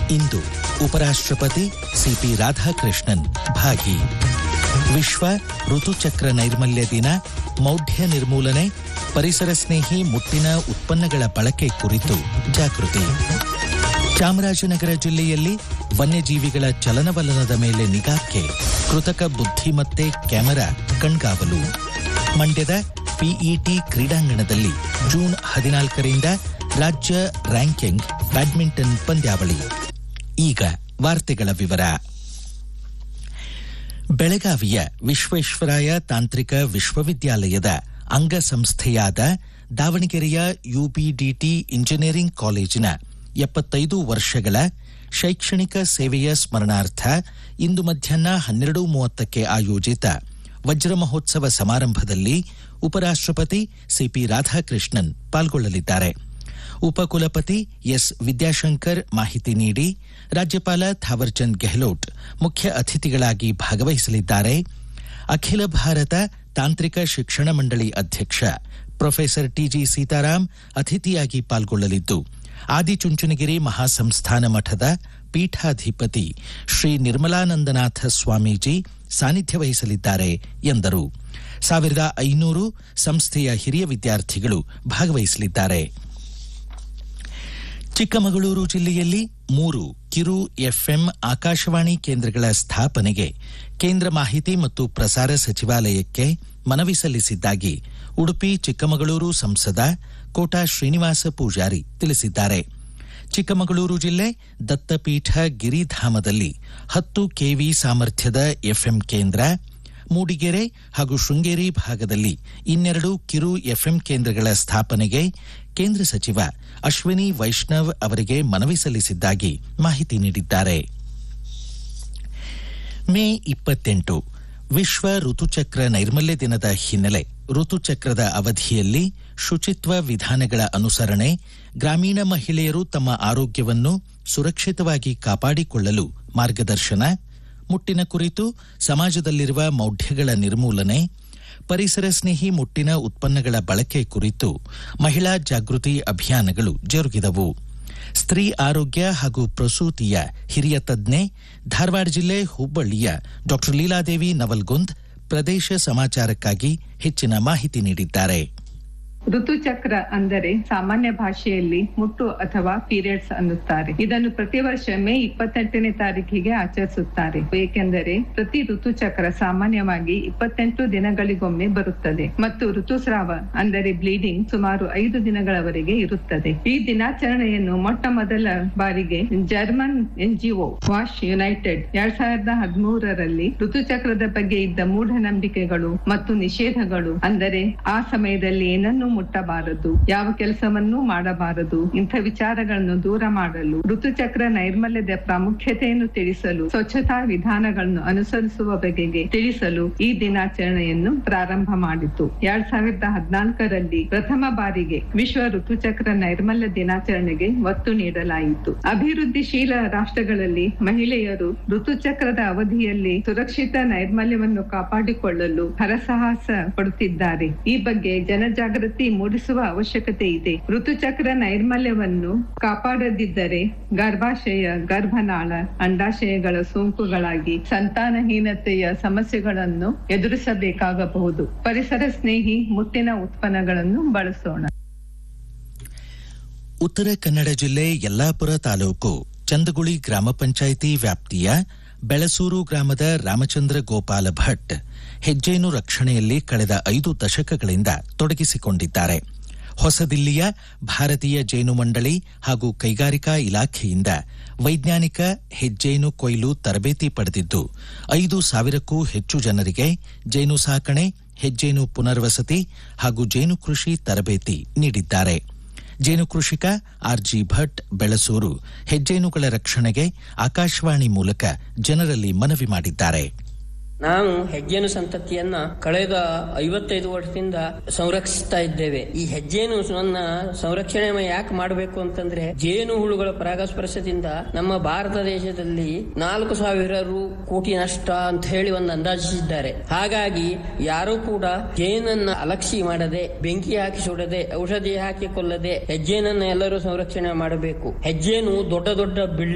ಇಂದು ಉಪರಾಷ್ಟ್ರಪತಿ ಸಿಪಿ ರಾಧಾಕೃಷ್ಣನ್ ಭಾಗಿ ವಿಶ್ವ ಋತುಚಕ್ರ ನೈರ್ಮಲ್ಯ ದಿನ ಮೌಢ್ಯ ನಿರ್ಮೂಲನೆ ಪರಿಸರ ಸ್ನೇಹಿ ಮುಟ್ಟಿನ ಉತ್ಪನ್ನಗಳ ಬಳಕೆ ಕುರಿತು ಜಾಗೃತಿ ಚಾಮರಾಜನಗರ ಜಿಲ್ಲೆಯಲ್ಲಿ ವನ್ಯಜೀವಿಗಳ ಚಲನವಲನದ ಮೇಲೆ ನಿಗಾಕ್ಕೆ ಕೃತಕ ಬುದ್ಧಿಮತ್ತೆ ಕ್ಯಾಮೆರಾ ಕಣ್ಗಾವಲು ಮಂಡ್ಯದ ಪಿಇಟಿ ಕ್ರೀಡಾಂಗಣದಲ್ಲಿ ಜೂನ್ ಹದಿನಾಲ್ಕರಿಂದ ರಾಜ್ಯ ರ್ಯಾಂಕಿಂಗ್ ಬ್ಯಾಡ್ಮಿಂಟನ್ ಪಂದ್ಯಾವಳಿ ಈಗ ವಾರ್ತೆಗಳ ವಿವರ ಬೆಳಗಾವಿಯ ವಿಶ್ವೇಶ್ವರಾಯ ತಾಂತ್ರಿಕ ವಿಶ್ವವಿದ್ಯಾಲಯದ ಅಂಗಸಂಸ್ಥೆಯಾದ ದಾವಣಗೆರೆಯ ಯುಬಿಡಿಟಿ ಇಂಜಿನಿಯರಿಂಗ್ ಕಾಲೇಜಿನ ಎಪ್ಪತ್ತೈದು ವರ್ಷಗಳ ಶೈಕ್ಷಣಿಕ ಸೇವೆಯ ಸ್ಮರಣಾರ್ಥ ಇಂದು ಮಧ್ಯಾಹ್ನ ಹನ್ನೆರಡು ಮೂವತ್ತಕ್ಕೆ ಆಯೋಜಿತ ವಜ್ರ ಮಹೋತ್ಸವ ಸಮಾರಂಭದಲ್ಲಿ ಉಪರಾಷ್ಟ್ರಪತಿ ಸಿಪಿ ರಾಧಾಕೃಷ್ಣನ್ ಪಾಲ್ಗೊಳ್ಳಲಿದ್ದಾರೆ ಉಪಕುಲಪತಿ ಎಸ್ ವಿದ್ಯಾಶಂಕರ್ ಮಾಹಿತಿ ನೀಡಿ ರಾಜ್ಯಪಾಲ ಥಾವರ್ಚಂದ್ ಗೆಹ್ಲೋಟ್ ಮುಖ್ಯ ಅತಿಥಿಗಳಾಗಿ ಭಾಗವಹಿಸಲಿದ್ದಾರೆ ಅಖಿಲ ಭಾರತ ತಾಂತ್ರಿಕ ಶಿಕ್ಷಣ ಮಂಡಳಿ ಅಧ್ಯಕ್ಷ ಪ್ರೊಫೆಸರ್ ಟಿಜಿ ಸೀತಾರಾಂ ಅತಿಥಿಯಾಗಿ ಪಾಲ್ಗೊಳ್ಳಲಿದ್ದು ಆದಿಚುಂಚನಗಿರಿ ಮಹಾಸಂಸ್ಥಾನ ಮಠದ ಪೀಠಾಧಿಪತಿ ಶ್ರೀ ನಿರ್ಮಲಾನಂದನಾಥ ಸ್ವಾಮೀಜಿ ಸಾನ್ನಿಧ್ಯ ವಹಿಸಲಿದ್ದಾರೆ ಎಂದರು ಸಾವಿರದ ಐನೂರು ಸಂಸ್ಥೆಯ ಹಿರಿಯ ವಿದ್ಯಾರ್ಥಿಗಳು ಭಾಗವಹಿಸಲಿದ್ದಾರೆ ಚಿಕ್ಕಮಗಳೂರು ಜಿಲ್ಲೆಯಲ್ಲಿ ಮೂರು ಕಿರು ಎಫ್ಎಂ ಆಕಾಶವಾಣಿ ಕೇಂದ್ರಗಳ ಸ್ಥಾಪನೆಗೆ ಕೇಂದ್ರ ಮಾಹಿತಿ ಮತ್ತು ಪ್ರಸಾರ ಸಚಿವಾಲಯಕ್ಕೆ ಮನವಿ ಸಲ್ಲಿಸಿದ್ದಾಗಿ ಉಡುಪಿ ಚಿಕ್ಕಮಗಳೂರು ಸಂಸದ ಕೋಟಾ ಶ್ರೀನಿವಾಸ ಪೂಜಾರಿ ತಿಳಿಸಿದ್ದಾರೆ ಚಿಕ್ಕಮಗಳೂರು ಜಿಲ್ಲೆ ದತ್ತಪೀಠ ಗಿರಿಧಾಮದಲ್ಲಿ ಹತ್ತು ಕೆವಿ ಸಾಮರ್ಥ್ಯದ ಎಫ್ಎಂ ಕೇಂದ್ರ ಮೂಡಿಗೆರೆ ಹಾಗೂ ಶೃಂಗೇರಿ ಭಾಗದಲ್ಲಿ ಇನ್ನೆರಡು ಕಿರು ಎಫ್ಎಂ ಕೇಂದ್ರಗಳ ಸ್ಥಾಪನೆಗೆ ಕೇಂದ್ರ ಸಚಿವ ಅಶ್ವಿನಿ ವೈಷ್ಣವ್ ಅವರಿಗೆ ಮನವಿ ಸಲ್ಲಿಸಿದ್ದಾಗಿ ಮಾಹಿತಿ ನೀಡಿದ್ದಾರೆ ಮೇ ಇಪ್ಪತ್ತೆಂಟು ವಿಶ್ವ ಋತುಚಕ್ರ ನೈರ್ಮಲ್ಯ ದಿನದ ಹಿನ್ನೆಲೆ ಋತುಚಕ್ರದ ಅವಧಿಯಲ್ಲಿ ಶುಚಿತ್ವ ವಿಧಾನಗಳ ಅನುಸರಣೆ ಗ್ರಾಮೀಣ ಮಹಿಳೆಯರು ತಮ್ಮ ಆರೋಗ್ಯವನ್ನು ಸುರಕ್ಷಿತವಾಗಿ ಕಾಪಾಡಿಕೊಳ್ಳಲು ಮಾರ್ಗದರ್ಶನ ಮುಟ್ಟಿನ ಕುರಿತು ಸಮಾಜದಲ್ಲಿರುವ ಮೌಢ್ಯಗಳ ನಿರ್ಮೂಲನೆ ಪರಿಸರ ಸ್ನೇಹಿ ಮುಟ್ಟಿನ ಉತ್ಪನ್ನಗಳ ಬಳಕೆ ಕುರಿತು ಮಹಿಳಾ ಜಾಗೃತಿ ಅಭಿಯಾನಗಳು ಜರುಗಿದವು ಸ್ತ್ರೀ ಆರೋಗ್ಯ ಹಾಗೂ ಪ್ರಸೂತಿಯ ಹಿರಿಯ ತಜ್ಞೆ ಧಾರವಾಡ ಜಿಲ್ಲೆ ಹುಬ್ಬಳ್ಳಿಯ ಡಾ ಲೀಲಾದೇವಿ ನವಲ್ಗುಂದ್ ಪ್ರದೇಶ ಸಮಾಚಾರಕ್ಕಾಗಿ ಹೆಚ್ಚಿನ ಮಾಹಿತಿ ನೀಡಿದ್ದಾರೆ ಋತುಚಕ್ರ ಅಂದರೆ ಸಾಮಾನ್ಯ ಭಾಷೆಯಲ್ಲಿ ಮುಟ್ಟು ಅಥವಾ ಪೀರಿಯಡ್ಸ್ ಅನ್ನುತ್ತಾರೆ ಇದನ್ನು ಪ್ರತಿ ವರ್ಷ ಮೇ ಇಪ್ಪತ್ತೆಂಟನೇ ತಾರೀಕಿಗೆ ಆಚರಿಸುತ್ತಾರೆ ಏಕೆಂದರೆ ಪ್ರತಿ ಋತುಚಕ್ರ ಸಾಮಾನ್ಯವಾಗಿ ಇಪ್ಪತ್ತೆಂಟು ದಿನಗಳಿಗೊಮ್ಮೆ ಬರುತ್ತದೆ ಮತ್ತು ಋತುಸ್ರಾವ ಅಂದರೆ ಬ್ಲೀಡಿಂಗ್ ಸುಮಾರು ಐದು ದಿನಗಳವರೆಗೆ ಇರುತ್ತದೆ ಈ ದಿನಾಚರಣೆಯನ್ನು ಮೊಟ್ಟ ಮೊದಲ ಬಾರಿಗೆ ಜರ್ಮನ್ ಎನ್ಜಿಒ ವಾಶ್ ಯುನೈಟೆಡ್ ಎರಡ್ ಸಾವಿರದ ಹದಿಮೂರರಲ್ಲಿ ಋತುಚಕ್ರದ ಬಗ್ಗೆ ಇದ್ದ ಮೂಢನಂಬಿಕೆಗಳು ಮತ್ತು ನಿಷೇಧಗಳು ಅಂದರೆ ಆ ಸಮಯದಲ್ಲಿ ಏನನ್ನು ಮುಟ್ಟಬಾರದು ಯಾವ ಕೆಲಸವನ್ನೂ ಮಾಡಬಾರದು ಇಂಥ ವಿಚಾರಗಳನ್ನು ದೂರ ಮಾಡಲು ಋತುಚಕ್ರ ನೈರ್ಮಲ್ಯದ ಪ್ರಾಮುಖ್ಯತೆಯನ್ನು ತಿಳಿಸಲು ಸ್ವಚ್ಛತಾ ವಿಧಾನಗಳನ್ನು ಅನುಸರಿಸುವ ಬಗೆಗೆ ತಿಳಿಸಲು ಈ ದಿನಾಚರಣೆಯನ್ನು ಪ್ರಾರಂಭ ಮಾಡಿತು ಎರಡ್ ಸಾವಿರದ ಹದಿನಾಲ್ಕರಲ್ಲಿ ಪ್ರಥಮ ಬಾರಿಗೆ ವಿಶ್ವ ಋತುಚಕ್ರ ನೈರ್ಮಲ್ಯ ದಿನಾಚರಣೆಗೆ ಒತ್ತು ನೀಡಲಾಯಿತು ಅಭಿವೃದ್ಧಿಶೀಲ ರಾಷ್ಟ್ರಗಳಲ್ಲಿ ಮಹಿಳೆಯರು ಋತುಚಕ್ರದ ಅವಧಿಯಲ್ಲಿ ಸುರಕ್ಷಿತ ನೈರ್ಮಲ್ಯವನ್ನು ಕಾಪಾಡಿಕೊಳ್ಳಲು ಹರಸಾಹಸ ಪಡುತ್ತಿದ್ದಾರೆ ಈ ಬಗ್ಗೆ ಜನಜಾಗೃತಿ ಮೂಡಿಸುವ ಅವಶ್ಯಕತೆ ಇದೆ ಋತುಚಕ್ರ ನೈರ್ಮಲ್ಯವನ್ನು ಕಾಪಾಡದಿದ್ದರೆ ಗರ್ಭಾಶಯ ಗರ್ಭನಾಳ ಅಂಡಾಶಯಗಳ ಸೋಂಕುಗಳಾಗಿ ಸಂತಾನಹೀನತೆಯ ಸಮಸ್ಯೆಗಳನ್ನು ಎದುರಿಸಬೇಕಾಗಬಹುದು ಪರಿಸರ ಸ್ನೇಹಿ ಮುಟ್ಟಿನ ಉತ್ಪನ್ನಗಳನ್ನು ಬಳಸೋಣ ಉತ್ತರ ಕನ್ನಡ ಜಿಲ್ಲೆ ಯಲ್ಲಾಪುರ ತಾಲೂಕು ಚಂದಗುಳಿ ಗ್ರಾಮ ಪಂಚಾಯಿತಿ ವ್ಯಾಪ್ತಿಯ ಬೆಳಸೂರು ಗ್ರಾಮದ ರಾಮಚಂದ್ರ ಗೋಪಾಲ ಭಟ್ ಹೆಜ್ಜೇನು ರಕ್ಷಣೆಯಲ್ಲಿ ಕಳೆದ ಐದು ದಶಕಗಳಿಂದ ತೊಡಗಿಸಿಕೊಂಡಿದ್ದಾರೆ ಹೊಸದಿಲ್ಲಿಯ ಭಾರತೀಯ ಜೇನು ಮಂಡಳಿ ಹಾಗೂ ಕೈಗಾರಿಕಾ ಇಲಾಖೆಯಿಂದ ವೈಜ್ಞಾನಿಕ ಹೆಜ್ಜೇನು ಕೊಯ್ಲು ತರಬೇತಿ ಪಡೆದಿದ್ದು ಐದು ಸಾವಿರಕ್ಕೂ ಹೆಚ್ಚು ಜನರಿಗೆ ಜೇನು ಸಾಕಣೆ ಹೆಜ್ಜೇನು ಪುನರ್ವಸತಿ ಹಾಗೂ ಜೇನು ಕೃಷಿ ತರಬೇತಿ ನೀಡಿದ್ದಾರೆ ಜೇನು ಕೃಷಿಕ ಆರ್ಜಿ ಭಟ್ ಬೆಳಸೂರು ಹೆಜ್ಜೇನುಗಳ ರಕ್ಷಣೆಗೆ ಆಕಾಶವಾಣಿ ಮೂಲಕ ಜನರಲ್ಲಿ ಮನವಿ ಮಾಡಿದ್ದಾರೆ ನಾವು ಹೆಜ್ಜೇನು ಸಂತತಿಯನ್ನ ಕಳೆದ ಐವತ್ತೈದು ವರ್ಷದಿಂದ ಸಂರಕ್ಷಿಸ್ತಾ ಇದ್ದೇವೆ ಈ ಹೆಜ್ಜೇನು ನನ್ನ ಸಂರಕ್ಷಣೆ ಯಾಕೆ ಮಾಡಬೇಕು ಅಂತಂದ್ರೆ ಜೇನು ಹುಳುಗಳ ಪರಾಗಸ್ಪರ್ಶದಿಂದ ನಮ್ಮ ಭಾರತ ದೇಶದಲ್ಲಿ ನಾಲ್ಕು ಸಾವಿರ ರು ಕೋಟಿ ನಷ್ಟ ಅಂತ ಹೇಳಿ ಒಂದು ಅಂದಾಜಿಸಿದ್ದಾರೆ ಹಾಗಾಗಿ ಯಾರೂ ಕೂಡ ಜೇನನ್ನ ಅಲಕ್ಷಿ ಮಾಡದೆ ಬೆಂಕಿ ಹಾಕಿ ಸುಡದೆ ಔಷಧಿ ಹಾಕಿ ಕೊಲ್ಲದೆ ಹೆಜ್ಜೇನನ್ನ ಎಲ್ಲರೂ ಸಂರಕ್ಷಣೆ ಮಾಡಬೇಕು ಹೆಜ್ಜೇನು ದೊಡ್ಡ ದೊಡ್ಡ ಬಿಲ್ಡಿಂಗ್